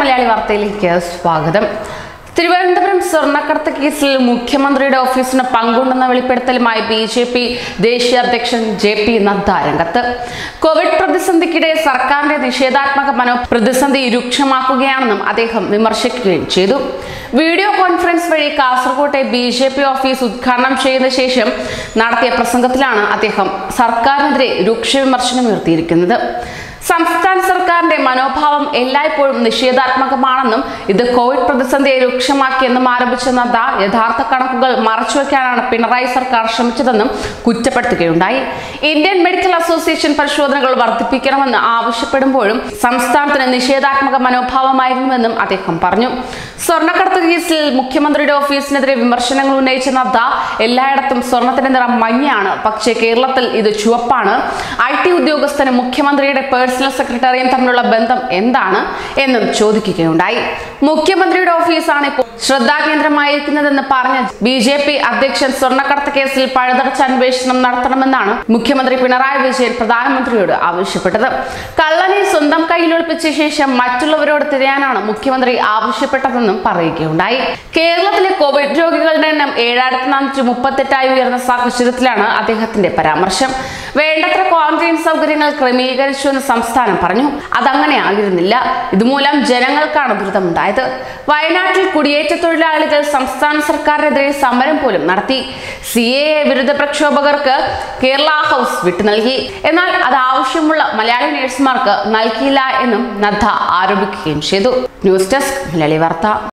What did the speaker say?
മലയാളി വാർത്തയിലേക്ക് സ്വാഗതം തിരുവനന്തപുരം സ്വർണ്ണക്കടത്ത് കേസിൽ മുഖ്യമന്ത്രിയുടെ ഓഫീസിന് പങ്കുണ്ടെന്ന വെളിപ്പെടുത്തലുമായി ബി ജെ പി ദേശീയ അധ്യക്ഷൻ ജെ പി നദ്ദ രംഗത്ത് കോവിഡ് പ്രതിസന്ധിക്കിടെ സർക്കാരിന്റെ നിഷേധാത്മക മനോ പ്രതിസന്ധി രൂക്ഷമാക്കുകയാണെന്നും അദ്ദേഹം വിമർശിക്കുകയും ചെയ്തു വീഡിയോ കോൺഫറൻസ് വഴി കാസർകോട്ടെ ബി ജെ പി ഓഫീസ് ഉദ്ഘാടനം ചെയ്ത ശേഷം നടത്തിയ പ്രസംഗത്തിലാണ് അദ്ദേഹം സർക്കാരിനെതിരെ രൂക്ഷ വിമർശനം ഉയർത്തിയിരിക്കുന്നത് സംസ്ഥാന സർക്കാരിന്റെ മനോഭാവം എല്ലായ്പ്പോഴും നിഷേധാത്മകമാണെന്നും ഇത് കോവിഡ് പ്രതിസന്ധിയെ രൂക്ഷമാക്കിയെന്നും ആരോപിച്ച നദ്ദ യഥാർത്ഥ കണക്കുകൾ മറച്ചുവെക്കാനാണ് പിണറായി സർക്കാർ ശ്രമിച്ചതെന്നും കുറ്റപ്പെടുത്തുകയുണ്ടായി ഇന്ത്യൻ മെഡിക്കൽ അസോസിയേഷൻ പരിശോധനകൾ വർദ്ധിപ്പിക്കണമെന്ന് ആവശ്യപ്പെടുമ്പോഴും സംസ്ഥാനത്തിന് നിഷേധാത്മക മനോഭാവമായിരുന്നുവെന്നും അദ്ദേഹം പറഞ്ഞു സ്വർണ്ണക്കടത്ത് കേസിൽ മുഖ്യമന്ത്രിയുടെ ഓഫീസിനെതിരെ വിമർശനങ്ങൾ ഉന്നയിച്ച നദ്ദ എല്ലായിടത്തും സ്വർണത്തിന്റെ നിറം മഞ്ഞയാണ് പക്ഷേ കേരളത്തിൽ ഇത് ചുവപ്പാണ് ഐ ടി ഉദ്യോഗസ്ഥന് മുഖ്യമന്ത്രിയുടെ പേഴ്സണൽ സെക്രട്ടറിയും തമ്മിലുള്ള ബന്ധം എന്താണ് എന്നും ചോദിക്കുകയുണ്ടായി മുഖ്യമന്ത്രിയുടെ ഓഫീസാണ് ഇപ്പോൾ ശ്രദ്ധാകേന്ദ്രമായിരിക്കുന്നതെന്ന് പറഞ്ഞ ബി ജെ പി അധ്യക്ഷൻ സ്വർണ്ണക്കടത്ത് കേസിൽ പഴുതടച്ച അന്വേഷണം നടത്തണമെന്നാണ് മുഖ്യമന്ത്രി പിണറായി വിജയൻ പ്രധാനമന്ത്രിയോട് ആവശ്യപ്പെട്ടത് കള്ളനെ സ്വന്തം കയ്യിലൊളിപ്പിച്ച ശേഷം മറ്റുള്ളവരോട് തിരയാനാണ് മുഖ്യമന്ത്രി ആവശ്യപ്പെട്ടതെന്നും പറയുകയുണ്ടായി കേരളത്തിലെ കോവിഡ് രോഗികളുടെ എണ്ണം ഏഴായിരത്തി നാനൂറ്റി മുപ്പത്തെട്ടായി ഉയർന്ന സാഹചര്യത്തിലാണ് അദ്ദേഹത്തിന്റെ പരാമർശം വേണ്ടത്ര ക്വാറന്റൈൻ സൗകര്യങ്ങൾ ക്രമീകരിച്ചുവെന്ന് സംസ്ഥാനം പറഞ്ഞു അതങ്ങനെ ആയിരുന്നില്ല ഇതുമൂലം ജനങ്ങൾക്കാണ് ദുരിതമുണ്ടായത് വയനാട്ടിൽ കുടിയേറ്റ തൊഴിലാളികൾ സംസ്ഥാന സർക്കാരിനെതിരെ സമരം പോലും നടത്തി സി എ വിരുദ്ധ പ്രക്ഷോഭകർക്ക് കേരള ഹൗസ് വിട്ടു നൽകി എന്നാൽ അത് ആവശ്യമുള്ള മലയാളി നഴ്സുമാർക്ക് നൽകിയില്ല എന്നും നദ്ദ ആരോപിക്കുകയും ചെയ്തു ന്യൂസ് ഡെസ്ക് മലയാളി വാർത്ത